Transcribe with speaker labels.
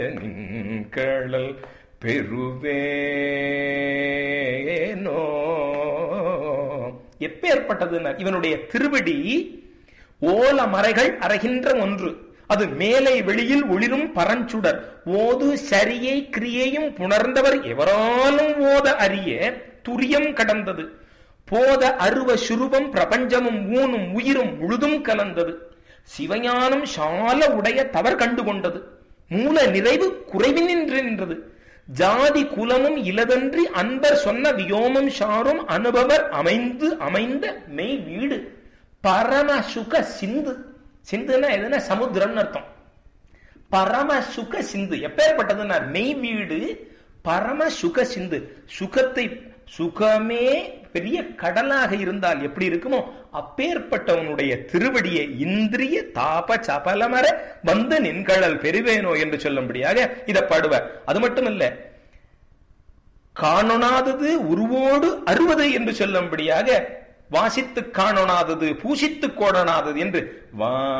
Speaker 1: நின்கழல் பெறுவேனோ எப்பேற்பட்டதுன்னா இவனுடைய திருவடி ஓல மறைகள் அறைகின்ற ஒன்று அது மேலை வெளியில் ஒளிரும் பரஞ்சுடர் ஓது சரியை கிரியையும் புணர்ந்தவர் எவராலும் ஓத அறிய துரியம் கடந்தது போத அருவ சுரூபம் பிரபஞ்சமும் ஊனும் உயிரும் முழுதும் கலந்தது சிவஞானம் சால உடைய தவர் கண்டு கொண்டது மூல நிறைவு குறைவினின்று நின்றது ஜாதி குலமும் இலதன்றி அன்பர் சொன்ன வியோமம் சாரும் அனுபவர் அமைந்து அமைந்த மெய் வீடு பரம சுக சிந்து சிந்துன்னா எதுனா சமுத்திரம்னு அர்த்தம் பரம சுக சிந்து எப்பேற்பட்டதுன்னா மெய் வீடு பரம சுக சிந்து சுகத்தை சுகமே பெரிய கடலாக இருந்தால் எப்படி இருக்குமோ அப்பேற்பட்டவனுடைய திருவடியை இந்திரிய தாப சபலமர வந்து நின்கழல் பெறுவேனோ என்று சொல்லும்படியாக இதை பாடுவார் அது மட்டும் இல்ல காணொணாதது உருவோடு அறுவது என்று சொல்லும்படியாக வாசித்து காணொணாதது பூசித்து கோடனாதது என்று வா